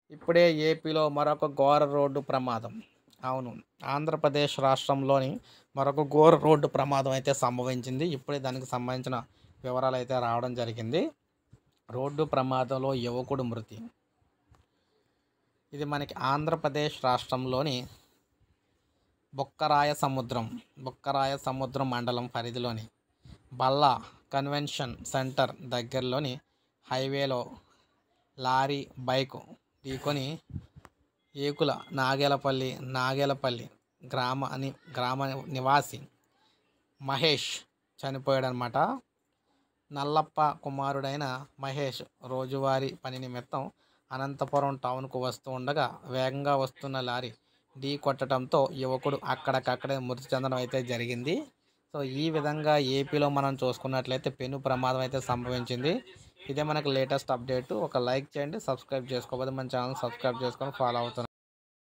ఇప్పుడే ఏపీలో మరొక ఘోర రోడ్డు ప్రమాదం అవును ఆంధ్రప్రదేశ్ రాష్ట్రంలోని మరొక ఘోర రోడ్డు ప్రమాదం అయితే సంభవించింది ఇప్పుడే దానికి సంబంధించిన వివరాలు అయితే రావడం జరిగింది రోడ్డు ప్రమాదంలో యువకుడు మృతి ఇది మనకి ఆంధ్రప్రదేశ్ రాష్ట్రంలోని బొక్కరాయ సముద్రం బొక్కరాయ సముద్రం మండలం పరిధిలోని బల్లా కన్వెన్షన్ సెంటర్ దగ్గరలోని హైవేలో లారీ బైక్ ఢీకొని ఏకుల నాగేలపల్లి నాగేలపల్లి గ్రామ అని గ్రామ నివాసి మహేష్ చనిపోయాడనమాట నల్లప్ప కుమారుడైన మహేష్ రోజువారీ పని నిమిత్తం అనంతపురం టౌన్కు వస్తూ ఉండగా వేగంగా వస్తున్న లారీ ఢీ కొట్టడంతో యువకుడు అక్కడికక్కడే మృతి చెందడం అయితే జరిగింది సో ఈ విధంగా ఏపీలో మనం చూసుకున్నట్లయితే పెను ప్రమాదం అయితే సంభవించింది ఇదే మనకు లేటెస్ట్ అప్డేట్ ఒక లైక్ చేయండి సబ్స్క్రైబ్ చేసుకోకపోతే మన ఛానల్ సబ్స్క్రైబ్ చేసుకొని ఫాలో అవుతున్నాం